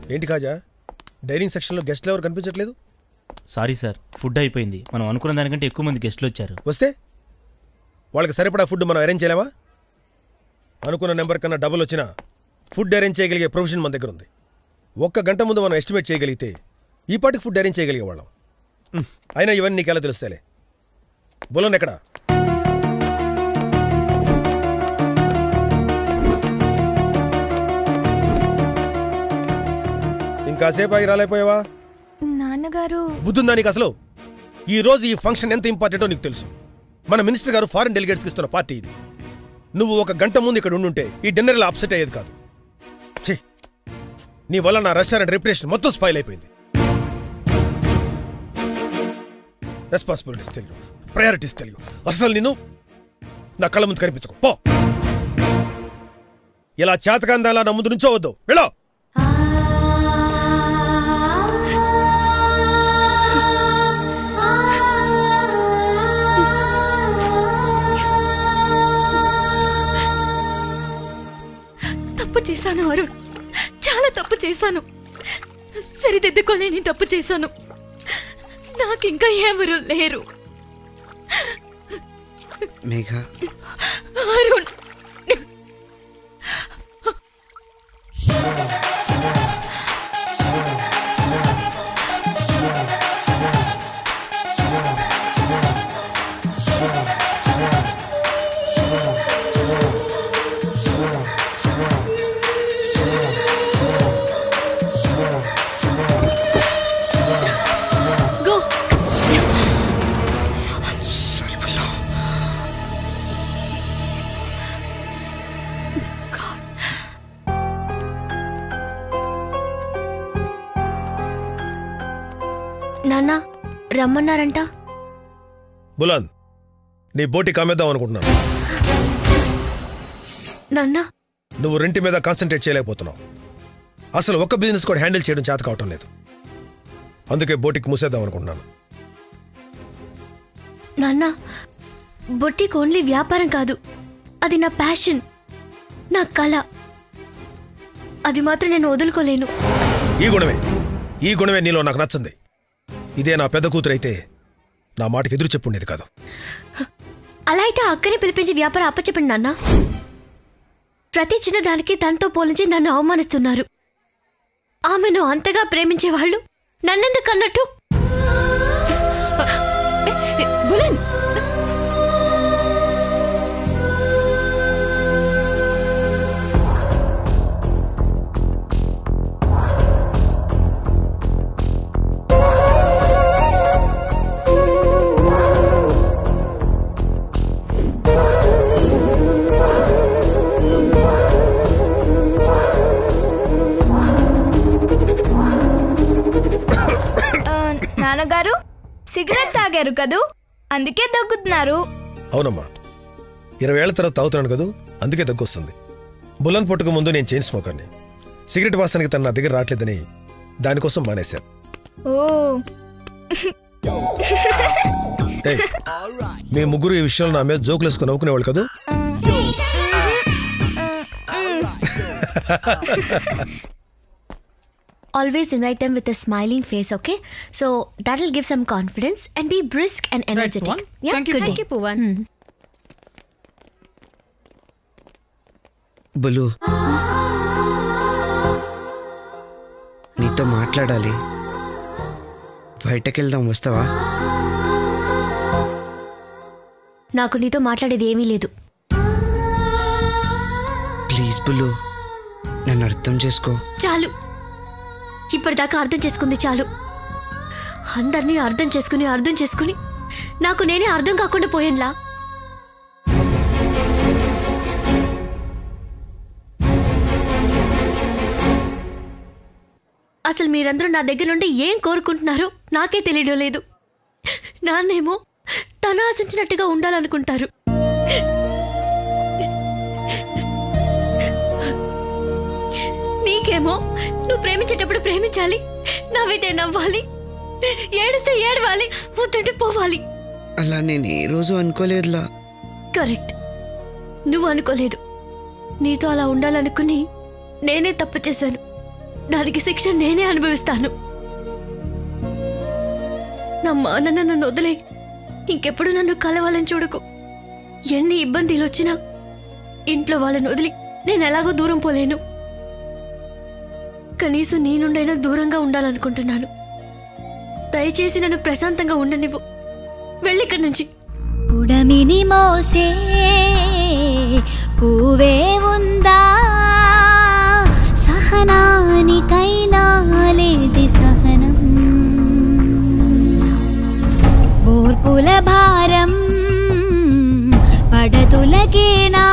ఏంటి కాజా డైనింగ్ సెక్షన్లో గెస్ట్లు ఎవరు కనిపించట్లేదు సారీ సార్ ఫుడ్ అయిపోయింది మనం అనుకున్న దానికంటే ఎక్కువ మంది గెస్ట్లు వచ్చారు వస్తే వాళ్ళకి సరిపడా ఫుడ్ మనం అరేంజ్ చేయలేమా అనుకున్న నెంబర్ కన్నా డబుల్ వచ్చినా ఫుడ్ అరేంజ్ చేయగలిగే ప్రొవిజన్ మన దగ్గర ఉంది ఒక్క గంట ముందు మనం ఎస్టిమేట్ చేయగలిగితే ఈ పాటికి ఫుడ్ అరేంజ్ చేయగలిగే వాళ్ళం ఉమ్, అయినా ఇవన్నీ నీకు ఎలా తెలుస్తాలే బులన్ ఎక్కడా ఇంకాసేపు ఆగి రాలేకపోయావా నాన్నగారు బుద్ధుందా నీకు అసలు ఈ రోజు ఈ ఫంక్షన్ ఎంత ఇంపార్టెంటో నీకు తెలుసు మన మినిస్టర్ గారు ఫారెన్ డెలిగేట్స్కి ఇస్తున్న పార్టీ ఇది నువ్వు ఒక గంట ముందు ఇక్కడ ఉండుంటే ఈ డిన్నర్ ఇలా అప్సెట్ అయ్యేది కాదు ఛీ నీ వల్ల నా రెస్టారెంట్ రెప్యుటేషన్ మొత్తం స్పాయిల్ అయిపోయింది రెస్పాన్సిబిలిటీస్ తెలియదు ప్రయారిటీస్ తెలియదు అసలు నేను నా కళ్ళ ముందు కనిపించుకో పో ఇలా చేతకందాలా నా ముందు నుంచో వద్దు వెళ్ళో తప్పు చేశాను అరుణ్ చాలా తప్పు చేశాను సరిదిద్దుకోలేని తప్పు చేశాను నాకింకా ఎవరు లేరు మేఘ అరుణ్ గో సారీ బుల్లు నాన్న రమ్మన్నారంట బులాన్ నీ బోటి కామేద్దాం అనుకుంటున్నాను నాన్న నువ్వు రెంటి మీద కాన్సన్ట్రేట్ చేయలేకపోతున్నావు అసలు ఒక్క బిజినెస్ కూడా హ్యాండిల్ చేయడం చేత కావటం లేదు అందుకే బోటికి మూసేద్దాం అనుకుంటున్నాను నాన్న బొట్టికి ఓన్లీ వ్యాపారం కాదు అది నా ప్యాషన్ నా కళ అది మాత్రం నేను వదులుకోలేను ఈ గుణమే ఈ గుణమే నీలో నాకు నచ్చింది ఇదే నా పెద్ద కూతురైతే నా మాటకి ఎదురు చెప్పుండేది కాదు అలా అయితే ఆ అక్కని పిలిపించి వ్యాపారం అప్పచెప్పండి నాన్న ప్రతి చిన్నదానికి తనతో పోలించి నన్ను అవమానిస్తున్నారు ఆమెను అంతగా ప్రేమించే వాళ్ళు నన్నెందుకు అన్నట్టు బులన్ ఆ, నాన్నగారు సిగరెట్ తాగారు కదూ అందుకే దగ్గుతున్నారు అవునమ్మా ఇరవై ఏళ్ల తర్వాత తాగుతున్నాను కదూ అందుకే దగ్గొస్తుంది బుల్లన్ పుట్టుక ముందు నేను చైన్ స్మోకర్ని సిగరెట్ వాసనకి తను నా దగ్గర రావట్లేదని దానికోసం మానేశాను ఓ ఏయ్, మీ ముగ్గురు ఈ విషయంలో నా మీద జోకులు వేసుకుని నవ్వుకునేవాళ్ళు కదూ Always invite them with a smiling face, okay? So that'll give some confidence and be brisk and energetic. Puvan. Yeah, Thank you, good thank day. you, Puvan. Hmm. బులు నీతో మాట్లాడాలి బయటకెళ్దాం వస్తావా నాకు నీతో మాట్లాడేది ఏమీ లేదు ప్లీజ్ బులు నన్ను అర్థం చేసుకో చాలు ఇప్పటిదాకా అర్థం చేసుకుంది చాలు అందరినీ అర్థం చేసుకుని అర్థం చేసుకుని నాకు నేనే అర్థం కాకుండా పోయేలా అసలు మీరందరూ నా దగ్గర నుండి ఏం కోరుకుంటున్నారో నాకే తెలియడం లేదు నాన్నేమో తన ఆశించినట్టుగా ఉండాలనుకుంటారు నీకేమో నువ్వు ప్రేమించేటప్పుడు ప్రేమించాలి నవ్వితే నవ్వాలి ఏడిస్తే ఏడవాలి వద్దంటే పోవాలి అలా నేను ఏ రోజు అనుకోలేదులా కరెక్ట్ నువ్వు అనుకోలేదు నీతో అలా ఉండాలనుకుని నేనే తప్పు చేశాను దానికి శిక్ష నేనే అనుభవిస్తాను నా మానన్న నన్ను వదిలే ఇంకెప్పుడు నన్ను కలవాలని చూడకు ఎన్ని ఇబ్బందులు వచ్చినా ఇంట్లో వాళ్ళని వదిలి నేను ఎలాగో దూరం పోలేను కనీసం నీ నుండైనా దూరంగా ఉండాలనుకుంటున్నాను దయచేసి నన్ను ప్రశాంతంగా ఉండనివ్వు వెళ్ళిక్కడి నుంచి పుడమిని మోసే పువ్వే ఉందా సహనానికైనా లేది సహనం ఓర్పుల భారం పడతులకేనా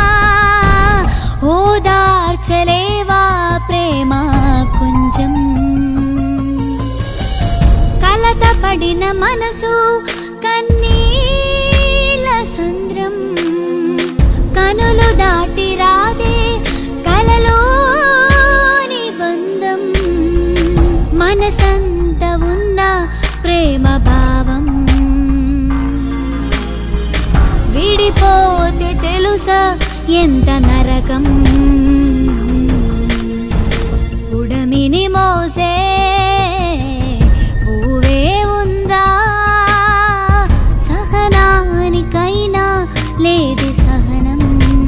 ఓదార్చలేవా ప్రేమ కొంచెం కలత పడిన మనసు కన్నీల సంద్రం కనులు దాటి రాదే కలలోని బంధం మనసంత ఉన్న ప్రేమ భావం విడిపోతే తెలుసా ఎంత నరకం ఉడమిని మోసే పువ్వే ఉందా సహనానికైనా లేది సహనం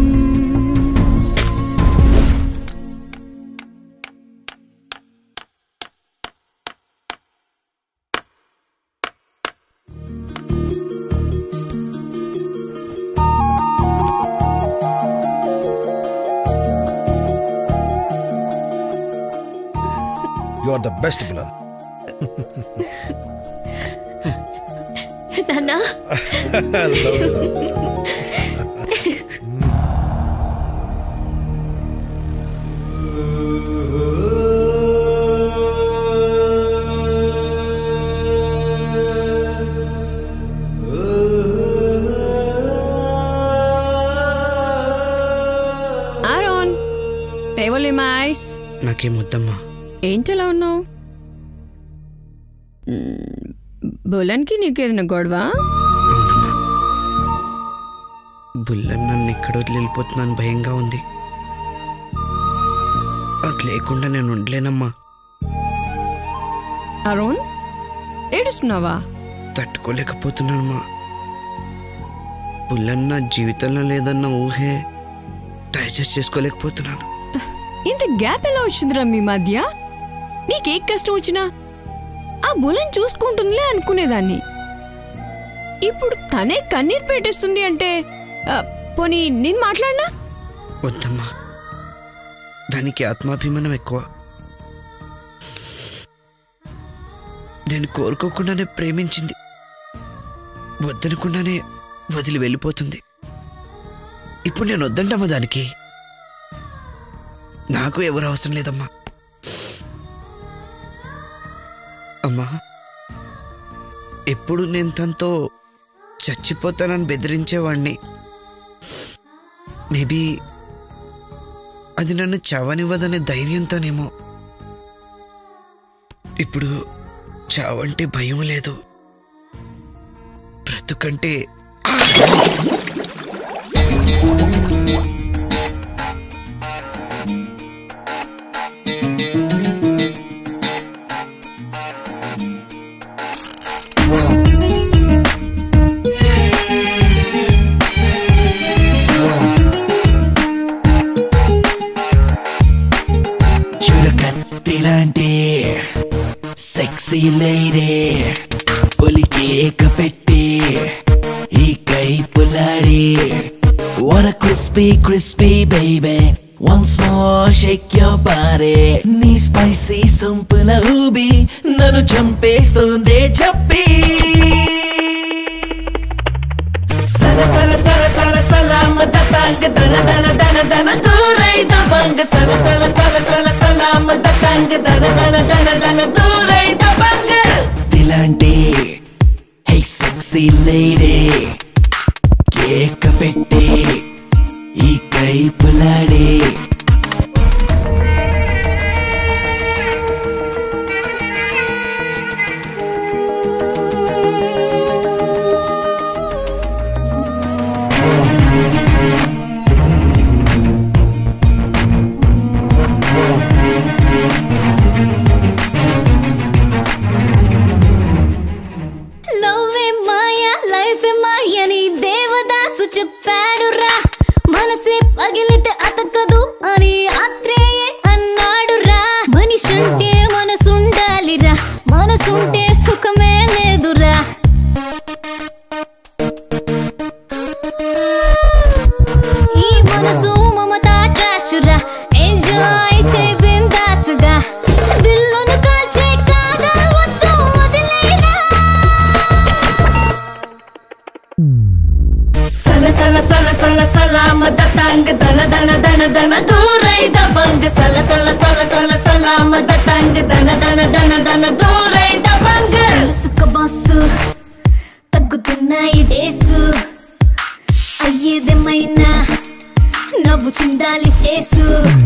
యు ఆర్ ద బెస్ట్ బులన్ నాన్నా ఆరోన్ టేబుల్ ఇన్ మై ఐస్ నాకేం వద్దమ్మా ఏంటలా ఉన్నావు బులన్కి నీకేదైనా గొడవ అవునమ్మా బుల్లన్ నన్ను ఎక్కడ వదిలి వెళ్ళిపోతున్నాను భయంగా ఉంది అది లేకుండా నేను ఉండలేనమ్మా అరుణ్ ఏడుస్తున్నావా తట్టుకోలేకపోతున్నానమ్మా బుల్లన్ నా జీవితంలో లేదన్న ఊహే డైజెస్ట్ చేసుకోలేకపోతున్నాను ఇంత గ్యాప్ ఎలా వచ్చిందిరా మీ మధ్య నీకే కష్టం వచ్చినా ఆ బులన్ చూసుకుంటుందిలే అనుకునేదాన్ని ఇప్పుడు తనే కన్నీరు పెట్టేస్తుంది అంటే ఆ, పోనీ నేను మాట్లాడినా వద్దమ్మా దానికి ఆత్మాభిమానం ఎక్కువ నేను కోరుకోకుండానే ప్రేమించింది వద్దనకుండానే వదిలి వెళ్ళిపోతుంది ఇప్పుడు నేను వద్దంటమ్మా దానికి నాకు ఎవరు అవసరం లేదమ్మా అమ్మా ఎప్పుడు నేను తనతో చచ్చిపోతానని బెదిరించేవాణ్ణి మేబీ అది నన్ను చావనివ్వదనే ధైర్యంతోనేమో ఇప్పుడు చావంటే భయం లేదు బ్రతుకంటే చురకత్తిలాంటి సెక్సీ లేడీ పులికేక పెట్టి ఈ కైపులాడి What a crispy, crispy baby Once more shake your body నీ స్పైసీ సొంపుల ఊబి నన్ను చంపేస్తుంది చెప్పి సల సల సల సల సలామ దతాంగ దన దన దన దన దూరై దబంగ సల సల సల సల సలామ దతాంగ దన దన దన దన దూరై దబంగ ఇలాంటి హే సెక్సీ లేడీ కేక పెట్టి ఈ కైపులాడి సల సల సల సల సలామ దతంగ దన దన దన దన దూరై దబంగ తెలుసుక బాసు తగ్గుతున్నాయి డేసు అయ్యేదేమైనా నవ్వు చిందాలి ఫేసు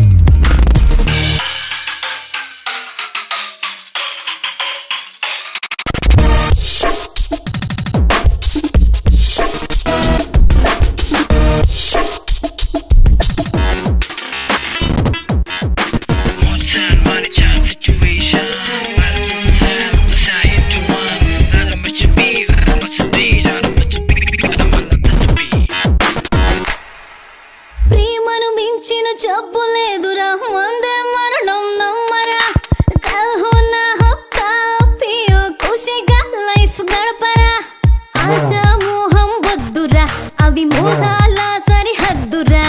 ప్రేమను మించిన జబ్బు లేదురా వందే మరణం నమ్మరా కల్హో నా హక్కా పియో ఖుషిగా లైఫ్ గడపరా ఆశ మోహం వద్దురా అవి మోసాల సరిహద్దురా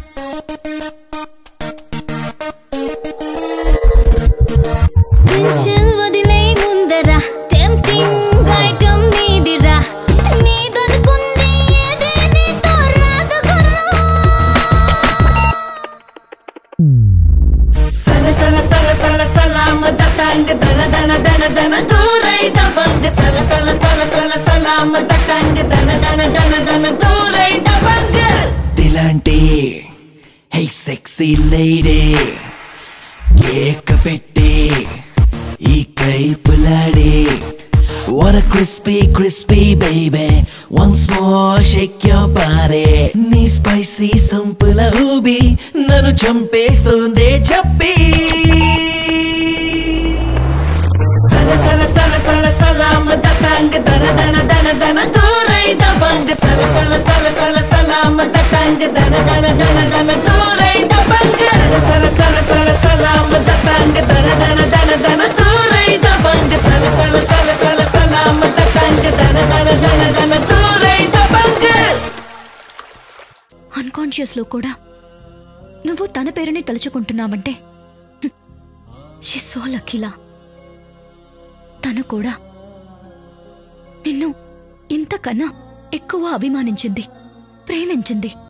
టెన్షన్ వదిలే ముందరా టెంప్టింగ్ ఐటమ్ నీదిరా నీదనుకుంది ఏది నీతో రాదు గుర్రం సల సల సల సల సలామ దతంగ దన దన దన దన దూరై దబంగ సల సల సల సల సలామ దతంగ దన దన దన దన దూరై దబంగ ఇలాంటి హే సెక్సీ లేడీ కేక్ పెట్టి ఈ కైపులాడి What a crispy, crispy baby Once more shake your body నీ స్పైసీ సంపుల ఊబి నన్ను చంపేస్తుందే చెప్పి సల సల సల సల సలామ దతంగ దన దన దన దన దూరై దబంగ సల సల సల సల సలామ దతంగ దన దన దన దన దూరై దబంగ సల సల సల సల సలామ దతంగ దన దన దన దన దూరై దబంగ సల సల సల సల సలామ దతంగ దన దన దన దన దూరై దబంగ అన్కాన్షియస్ లో కూడా నువ్వు తన పేరుని తలుచుకుంటున్నావంటే షీ సో లక్కీలా తను కూడా నిన్ను ఇంతకన్నా ఎక్కువ అభిమానించింది ప్రేమించింది